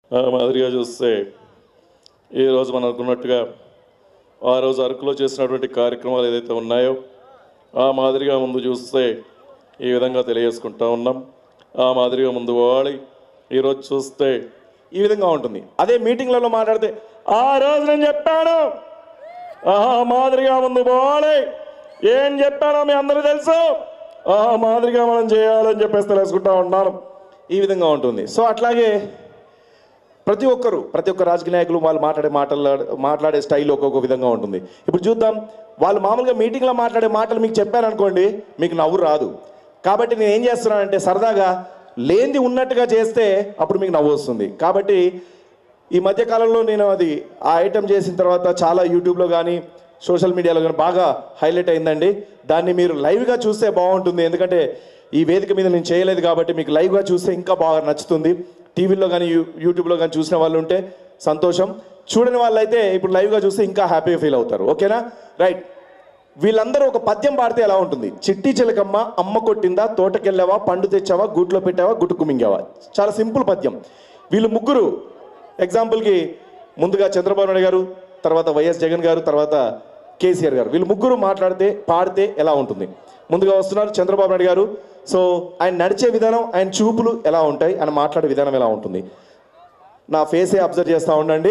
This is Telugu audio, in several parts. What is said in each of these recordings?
ఆ మాదిరిగా చూస్తే ఈరోజు మనం అనుకున్నట్టుగా ఆ రోజు అరకులో చేసినటువంటి కార్యక్రమాలు ఏదైతే ఉన్నాయో ఆ మాదిరిగా ముందు చూస్తే ఈ విధంగా తెలియజేసుకుంటా ఉన్నాం ఆ మాదిరిగా ముందు పోవాలి ఈరోజు చూస్తే ఈ విధంగా ఉంటుంది అదే మీటింగ్లలో మాట్లాడితే ఆ రోజు నేను చెప్పాను ఆ మాదిరిగా ముందు పోవాలి ఏం చెప్పానో మీ అందరూ తెలుసు ఆ మాదిరిగా మనం చేయాలని చెప్పేసి తెలుసుకుంటా ఉన్నాను ఈ విధంగా ఉంటుంది సో అట్లాగే ప్రతి ఒక్కరు ప్రతి ఒక్క రాజకీయ నాయకులు వాళ్ళు మాట్లాడే మాటల మాట్లాడే స్టైల్ ఒక్కొక్క విధంగా ఉంటుంది ఇప్పుడు చూద్దాం వాళ్ళు మామూలుగా మీటింగ్లో మాట్లాడే మాటలు మీకు చెప్పారనుకోండి మీకు నవ్వు రాదు కాబట్టి నేను ఏం చేస్తున్నానంటే సరదాగా లేనిది ఉన్నట్టుగా చేస్తే అప్పుడు మీకు నవ్వు వస్తుంది కాబట్టి ఈ మధ్య కాలంలో నేను అది ఆ ఐటెం చేసిన తర్వాత చాలా యూట్యూబ్లో కానీ సోషల్ మీడియాలో కానీ బాగా హైలైట్ అయిందండి దాన్ని మీరు లైవ్గా చూస్తే బాగుంటుంది ఎందుకంటే ఈ వేదిక మీద నేను చేయలేదు కాబట్టి మీకు లైవ్గా చూస్తే ఇంకా బాగా నచ్చుతుంది టీవీలో కానీ యూ యూట్యూబ్లో కానీ చూసిన వాళ్ళు ఉంటే సంతోషం చూడని వాళ్ళైతే ఇప్పుడు లైవ్గా చూస్తే ఇంకా హ్యాపీగా ఫీల్ అవుతారు ఓకేనా రైట్ వీళ్ళందరూ ఒక పద్యం పాడితే ఎలా ఉంటుంది చిట్టి చిలకమ్మ అమ్మ కొట్టిందా తోటకెళ్ళావా పండు తెచ్చావా గూట్లో పెట్టావా గుట్టుకు మింగావా చాలా సింపుల్ పద్యం వీళ్ళు ముగ్గురు ఎగ్జాంపుల్కి ముందుగా చంద్రబాబు నాయుడు గారు తర్వాత వైఎస్ జగన్ గారు తర్వాత కేసీఆర్ గారు వీళ్ళు ముగ్గురు మాట్లాడితే పాడితే ఎలా ఉంటుంది ముందుగా వస్తున్నారు చంద్రబాబు నాయుడు గారు సో ఆయన నడిచే విధానం ఆయన చూపులు ఎలా ఉంటాయి ఆయన మాట్లాడే విధానం ఎలా ఉంటుంది నా ఫేసే అబ్జర్వ్ చేస్తూ ఉండండి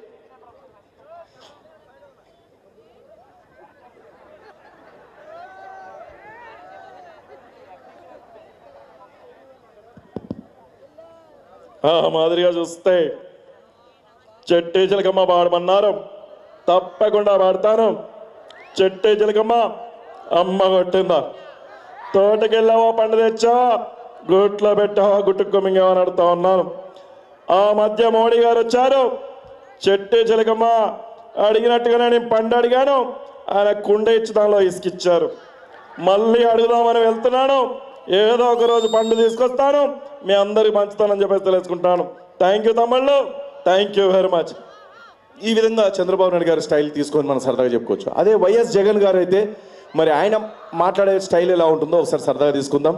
ఆ మాదిరిగా చూస్తే చెట్టే చిలకమ్మ పాడమన్నారు తప్పకుండా పాడతాను చెట్టే చిలకమ్మ అమ్మ కొట్టిందా తోటకెళ్ళావా పండు తెచ్చా గుట్లో పెట్టావా గుట్టుకు మింగావని అడుగుతా ఉన్నాను ఆ మధ్య మోడీ గారు వచ్చారు చెట్టే చిలకమ్మ అడిగినట్టుగానే నేను పండు అడిగాను ఆయన కుండ ఇచ్చి దానిలో ఇసుకిచ్చారు మళ్ళీ అడుగుదామని వెళ్తున్నాను ఏదో ఒక రోజు పండు తీసుకొస్తాను మీ అందరికి పంచుతానని చెప్పేసి తెలుసుకుంటాను థ్యాంక్ యూ తమ్ముళ్ళు థ్యాంక్ యూ వెరీ మచ్ ఈ విధంగా చంద్రబాబు నాయుడు గారి స్టైల్ తీసుకొని మనం సరదాగా చెప్పుకోవచ్చు అదే వైఎస్ జగన్ గారు అయితే మరి ఆయన మాట్లాడే స్టైల్ ఎలా ఉంటుందో ఒకసారి సరదాగా తీసుకుందాం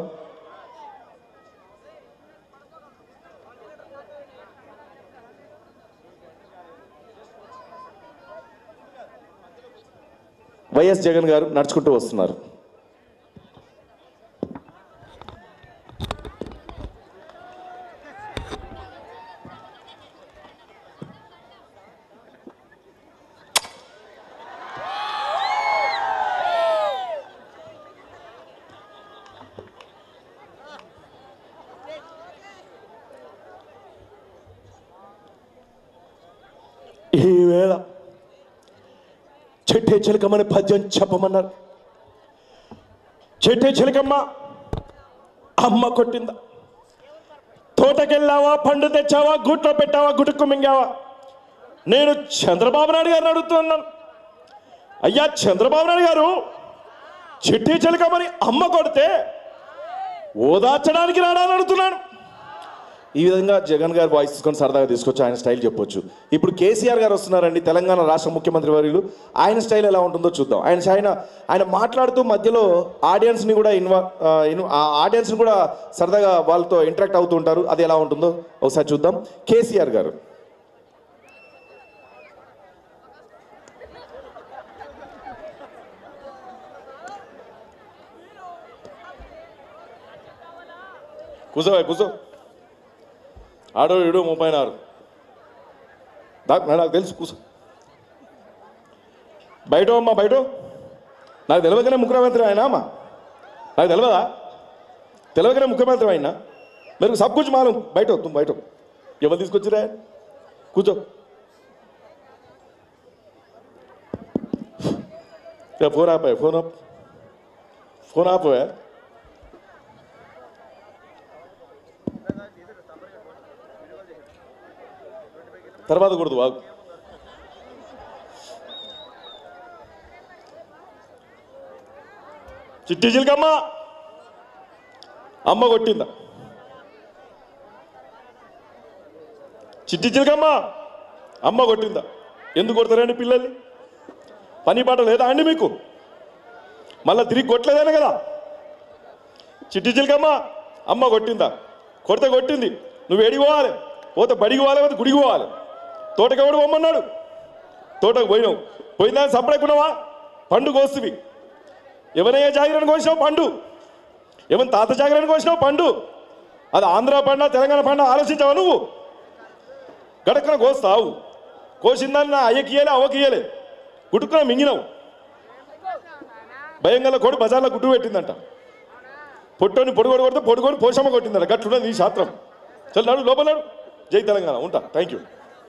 వైఎస్ జగన్ గారు నడుచుకుంటూ వస్తున్నారు ఈవేళ చెట్టే చిలకమ్మని పద్యం చెప్పమన్నారు చెట్టే చిలకమ్మ అమ్మ కొట్టిందా తోటకెళ్ళావా పండు తెచ్చావా గుట్లో పెట్టావా గుటుక్కు మింగావా నేను చంద్రబాబు నాయుడు గారిని అడుగుతున్నాను అయ్యా చంద్రబాబు నాయుడు గారు చిట్టి చిలకమ్మని అమ్మ కొడితే ఓదార్చడానికి రాడాలని అడుగుతున్నాను ఈ విధంగా జగన్ గారు వాయిస్ తీసుకొని సరదాగా తీసుకొచ్చి ఆయన స్టైల్ చెప్పొచ్చు ఇప్పుడు కేసీఆర్ గారు వస్తున్నారండి తెలంగాణ రాష్ట్ర ముఖ్యమంత్రి వర్యులు ఆయన స్టైల్ ఎలా ఉంటుందో చూద్దాం ఆయన ఆయన ఆయన మాట్లాడుతూ మధ్యలో ఆడియన్స్ని కూడా ఇన్వా ఆ, ఇన్- ఆ ఆడియన్స్ని కూడా సరదాగా వాళ్ళతో ఇంటరాక్ట్ అవుతూ ఉంటారు అది ఎలా ఉంటుందో ఒకసారి చూద్దాం కేసీఆర్ గారు కూర్చో భయ్, కూర్చో ఆడో ఏడు ముప్పై ఆరు దా- నాకు తెలుసు కూర్చో బయట అమ్మా బయట నాకు తెలియకనే ముఖ్యమంత్రి ఆయన అమ్మా నాకు తెలియదా తెలియకనే ముఖ్యమంత్రి ఆయన మీరు సబ్ కుछ మాలం బయట తుమ్ బయట ఎవరు తీసుకొచ్చిరా కూర్చో क्या फोन आप है फोन आप फोन आप है తర్వాత కూడదు వాగు చిట్టి చిలకమ్మ అమ్మ కొట్టిందా చిట్టి చిలకమ్మ అమ్మ కొట్టిందా ఎందుకు కొడతారండి పిల్లల్ని పని పాట లేదా అండి మీకు మళ్ళా తిరిగి కొట్టలేదనే కదా చిట్టి చిలకమ్మ అమ్మ కొట్టిందా కొడితే కొట్టింది నువ్వు ఎడిపోవాలి పోతే బడికి పోవాలి పోతే గుడికి పోవాలి తోటకి ఎవడు పోమన్నాడు తోటకు పోయినావు పోయిందా సపడకున్నావా పండు కోస్తువి ఎవరయ్యా జాగిరని కోసినావు పండు ఎవరి తాత జాగిరని కోసినావు పండు అది ఆంధ్ర పండ తెలంగాణ పండ ఆలోచించావా నువ్వు గడక్కన కోస్తావు కోసిందాన్ని నా అయ్యకియలే అవకియలే గుట్టుకున్న మింగినావు భయంగల కొడు బజార్లో గుడ్డు పెట్టిందంట పొట్టోని పొడుగోడు కొడితే పొడుగోడు పోషమ్మ కొట్టిందంట గట్లున్నది నీ శాస్త్రం చల్ నాడు లోపల నాడు జై తెలంగాణ ఉంటా థ్యాంక్ యూ